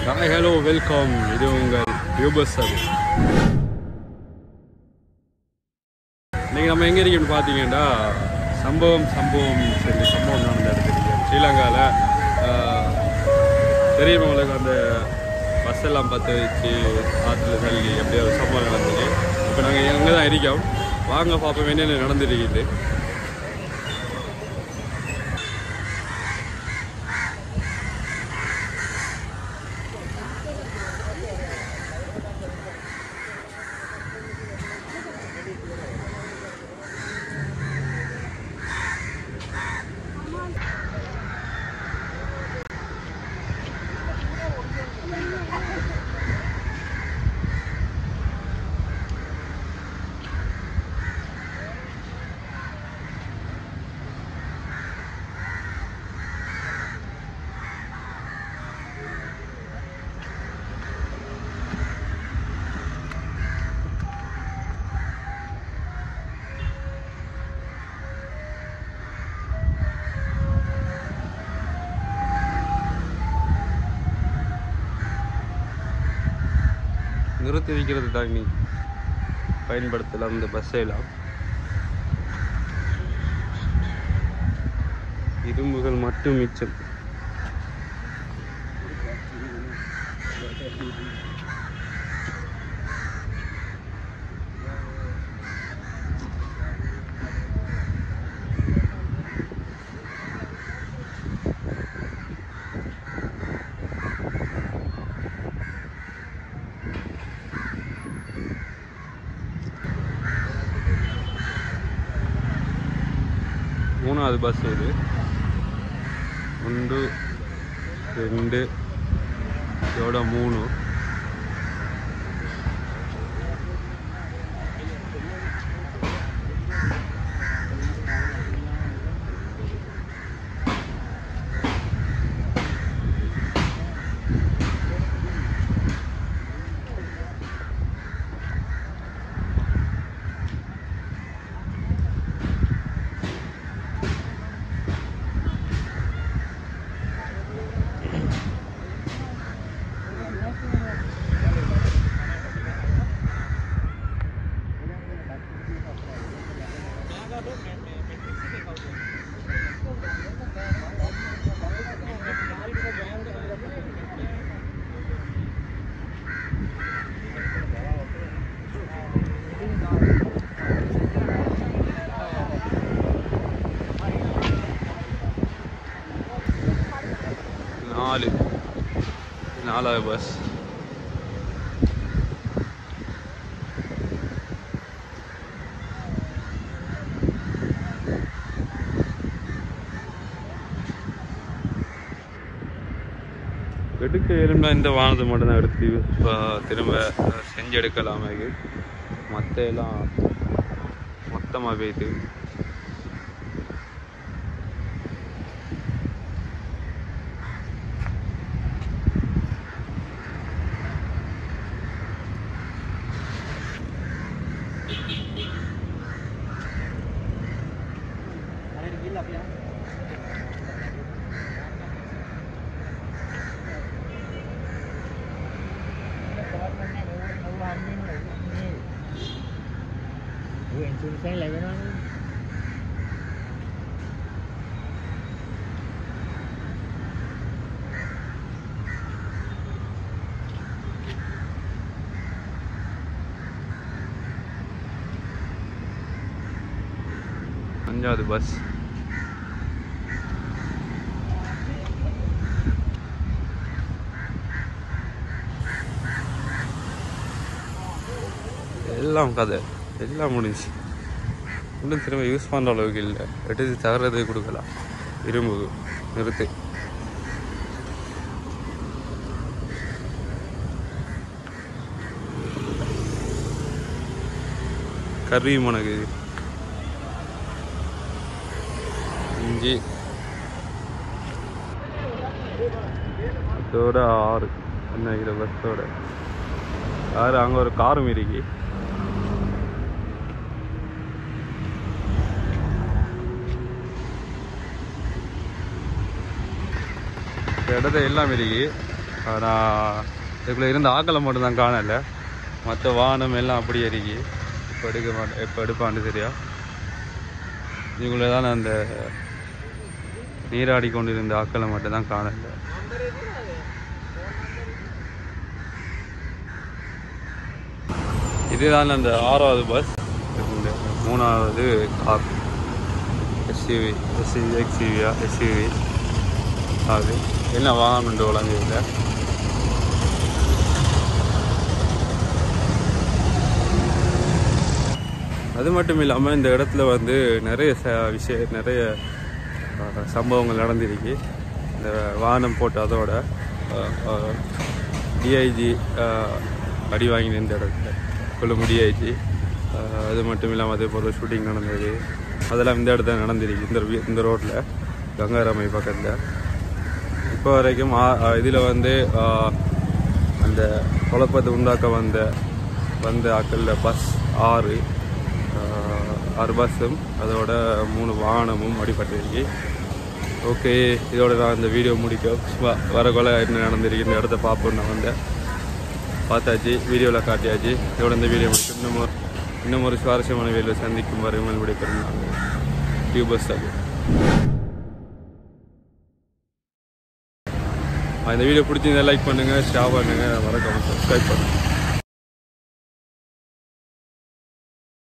hi hello welcome இது உங்கள் Ephesus அது இன்னைக்கு நம்ம எங்கே இருக்கோம்னு பார்த்தீங்கன்னா சம்பவம் சம்பவம் சொல்லி சம்பவம் நடந்த இடத்துக்கு ஸ்ரீலங்காவில் தெரியும் உங்களுக்கு அந்த பஸ் எல்லாம் பற்ற வச்சு ஆற்றுல தள்ளி அப்படியே ஒரு சம்பவம் நடந்தது இப்போ நாங்கள் எங்கே தான் இருக்கோம் வாங்க பார்ப்போம் என்னென்ன நடந்துருக்குது நிறுத்தி வைக்கிறது தான் நீ பயன்படுத்தலாம் இந்த பஸ்ஸை எல்லாம் இரும்புகள் மட்டும் மிச்சம் மூணாவது பஸ் இது ஒன்று ரெண்டு இதோட மூணு நாலு நாலாவது பஸ் எடுக்க எலும்பா இந்த வானத்தை மட்டும்தான் எடுத்து இப்போ திரும்ப செஞ்சு எடுக்கலாமே மற்ற எல்லாம் மொத்தமாக போயிட்டு xuống xe lại với nó அஞ்சாவது பஸ் எல்லாம் கதை எல்லாம் முடிஞ்சு இன்னும் திரும்ப யூஸ் பண்ணுற அளவுக்கு இல்லை எடுத்து தகரதை கொடுக்கலாம் இரும்பு நிறுத்து கறி உனக்கு அஞ்சு இதோட ஆறு என்ன இது பஸ்ஸோட ஆறு அங்கே ஒரு காரும் இருக்கு இந்த இடத்த எல்லாம் இருக்கு ஆனால் இதுக்குள்ளே இருந்த ஆக்களை மட்டும் தான் காணல மற்ற வானம் எல்லாம் அப்படியே இருக்கு இப்போ எடுக்க மாட்டேன் எப்போ எடுப்பான்னு தெரியா இதுக்குள்ளே தான் அந்த நீராடி கொண்டிருந்த ஆக்களை மட்டும் தான் காணல இதுதான் அந்த ஆறாவது பஸ் இந்த மூணாவது கார் எஸ்யூவி எஸ்யூவி எக்ஸ்யூவியா எஸ்யூவி அது என்ன வாகனம் வழங்குதில்லை அது மட்டும் இல்லாமல் இந்த இடத்துல வந்து நிறைய ச விஷய நிறைய அஹ், சம்பவங்கள் நடந்திருக்கு இந்த வாகனம் போட்டு அதோட டிஐஜி அடி வாங்கின இந்த இடத்துல கொள்ளும் டிஐஜி அது மட்டும் இல்லாமல் அதே போல் ஷூட்டிங் நடந்தது அதெல்லாம் இந்த இடத்துல நடந்திருக்கு இந்த வி- இந்த ரோட்டில் கங்காராமை பக்கத்தில் இப்போ வரைக்கும் இதில் வந்து ஆ, அந்த குழப்பத்தை உண்டாக்க வந்த வந்த ஆக்களில் பஸ் ஆறு ஆ, ஆறு பஸ்ஸும் அதோட மூணு வாகனமும் அடிபட்டிருக்கு ஓகே இதோட நான் இந்த வீடியோ முடிக்க வ- வர கொலை என்ன நடந்திருக்கு இந்த இடத்த பார்ப்போம் நான் வந்தேன் பார்த்தாச்சு வீடியோவில் காட்டியாச்சு இதோட இந்த வீடியோ முடிக்கும் இன்னும் ஒரு இன்னும் ஒரு சுவாரஸ்யமான வீடியோவில் சந்திக்கும் வரை உங்கள் விடைபெறும் நான் டியூபர்ஸ் அது இந்த வீடியோ பிடிச்சிருந்தா லைக் பண்ணுங்கள் ஷேர் பண்ணுங்கள் மறக்காம சப்ஸ்கிரைப் பண்ணுங்கள்